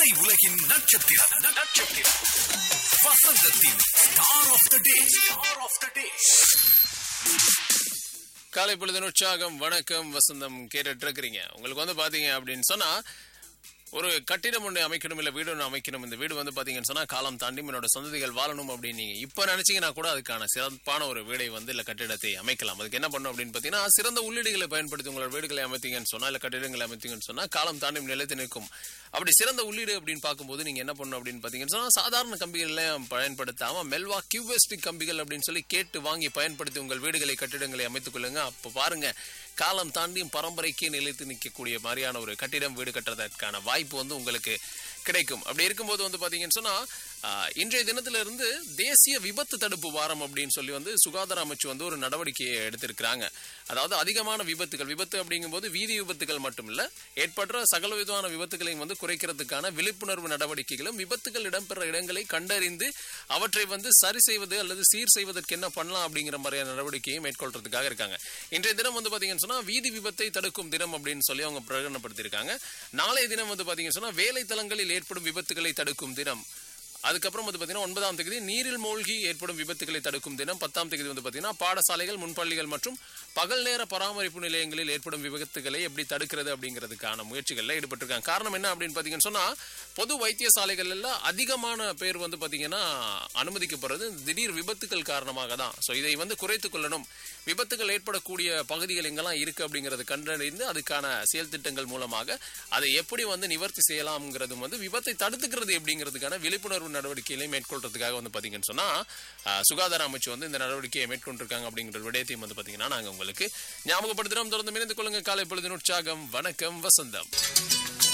திரை உலகின் நட்சத்திரம் நட்சத்திரம் வசந்தத்தின் star of the day star of the day காலை பொழுதின் உற்சாகம் வணக்கம் வசந்தம் கேட்டுட்டு இருக்கிறீங்க உங்களுக்கு வந்து பாத்தீங்க அப்படின்னு சொன்னா ஒரு கட்டிடம் ஒன்று அமைக்கணும் இல்ல வீடு ஒன்று அமைக்கணும் இந்த வீடு வந்து பாத்தீங்கன்னு சொன்னா காலம் தாண்டி என்னோட சொந்ததிகள் வாழணும் அப்படின்னு நீங்க இப்ப நினைச்சீங்கன்னா கூட அதுக்கான சிறப்பான ஒரு வீடை வந்து இல்ல கட்டிடத்தை அமைக்கலாம் அதுக்கு என்ன பண்ணும் அப்படின்னு பாத்தீங்கன்னா சிறந்த உள்ளீடுகளை பயன்படுத்தி உங்களோட வீடுகளை அமைத்தீங்கன்னு சொன்னா இல்ல கட்டிடங்களை அமைத்தீங்கன்னு சொன்னா காலம் தாண்டி நிலைத்து நிற்கும் அப்படி சிறந்த உள்ளீடு அப்படின்னு பார்க்கும்போது நீங்க என்ன பண்ணணும் அப்படின்னு பாத்தீங்கன்னு சொன்னா சாதாரண கம்பிகளை பயன்படுத்தாம மெல்வா கியூபெஸ்டிக் கம்பிகள் அப்படின்னு சொல்லி கேட்டு வாங்கி பயன்படுத்தி உங்கள் வீடுகளை கட்டிடங்களை அமைத்துக் கொள்ளுங்க அப்ப பாருங்க காலம் தாண்டியும் பரம்பரைக்கே நிலைத்து நிற்கக்கூடிய மாதிரியான ஒரு கட்டிடம் வீடு கட்டுறதற்கான வாய்ப்பு வந்து உங்களுக்கு கிடைக்கும் அப்படி இருக்கும்போது வந்து பாத்தீங்கன்னு சொன்னா ஆஹ், இன்றைய தினத்திலிருந்து தேசிய விபத்து தடுப்பு வாரம் அப்படின்னு சொல்லி வந்து சுகாதார அமைச்சு வந்து ஒரு நடவடிக்கையை எடுத்திருக்கிறாங்க அதாவது அதிகமான விபத்துகள் விபத்து அப்படிங்கும்போது வீதி விபத்துகள் மட்டும் இல்ல ஏற்படுற சகல விதமான விபத்துகளையும் வந்து குறைக்கிறதுக்கான விழிப்புணர்வு நடவடிக்கைகளும் விபத்துகள் இடம்பெற இடங்களை கண்டறிந்து அவற்றை வந்து சரி செய்வது அல்லது சீர் செய்வதற்கு என்ன பண்ணலாம் அப்படிங்கிற மாதிரியான நடவடிக்கையை மேற்கொள்றதுக்காக இருக்காங்க இன்றைய தினம் வந்து பாத்தீங்கன்னு சொன்னா வீதி விபத்தை தடுக்கும் தினம் அப்படின்னு சொல்லி அவங்க பிரகடனப்படுத்தியிருக்காங்க நாளைய தினம் வந்து பாத்தீங்கன்னு சொன்னா வேலை தளங்களில் ஏற்படும் விபத்துகளை தடுக்கும் தினம் அதுக்கப்புறம் வந்து பார்த்தீங்கன்னா ஒன்பதாம் தேதி நீரில் மூழ்கி ஏற்படும் விபத்துகளை தடுக்கும் தினம் பத்தாம் தேதி வந்து பார்த்தீங்கன்னா பாடசாலைகள் முன்பள்ளிகள் மற்றும் பகல் நேர பராமரிப்பு நிலையங்களில் ஏற்படும் விபத்துகளை எப்படி தடுக்கிறது அப்படிங்கிறதுக்கான முயற்சிகளில் ஈடுபட்டிருக்காங்க காரணம் என்ன அப்படின்னு பார்த்தீங்கன்னு சொன்னா பொது வைத்தியசாலைகள் எல்லாம் அதிகமான பேர் வந்து பார்த்தீங்கன்னா அனுமதிக்கப்படுறது திடீர் விபத்துக்கள் காரணமாக தான் ஸோ இதை வந்து குறைத்துக் கொள்ளணும் விபத்துகள் ஏற்படக்கூடிய பகுதிகள் எங்கெல்லாம் இருக்கு அப்படிங்கறது கண்டறிந்து அதுக்கான செயல் திட்டங்கள் மூலமாக அதை எப்படி வந்து நிவர்த்தி செய்யலாம்ங்கிறதும் வந்து விபத்தை தடுத்துக்கிறது எப்படிங்கிறதுக்கான விழிப்புணர்வு நடவடிக்கைகளை மேற்கொள்றதுக்காக வந்து பாத்தீங்கன்னு சொன்னா ஆஹ், சுகாதார அமைச்சு வந்து இந்த நடவடிக்கையை மேற்கொண்டிருக்காங்க அப்படிங்கிற விடயத்தையும் வந்து பாத்தீங்கன்னா நாங்க உங்களுக்கு ஞாபகப்படுத்துறோம் தொடர்ந்து இணைந்து கொள்ளுங்க காலை பொழுதின் உற்சாகம் வணக்கம் வசந்தம்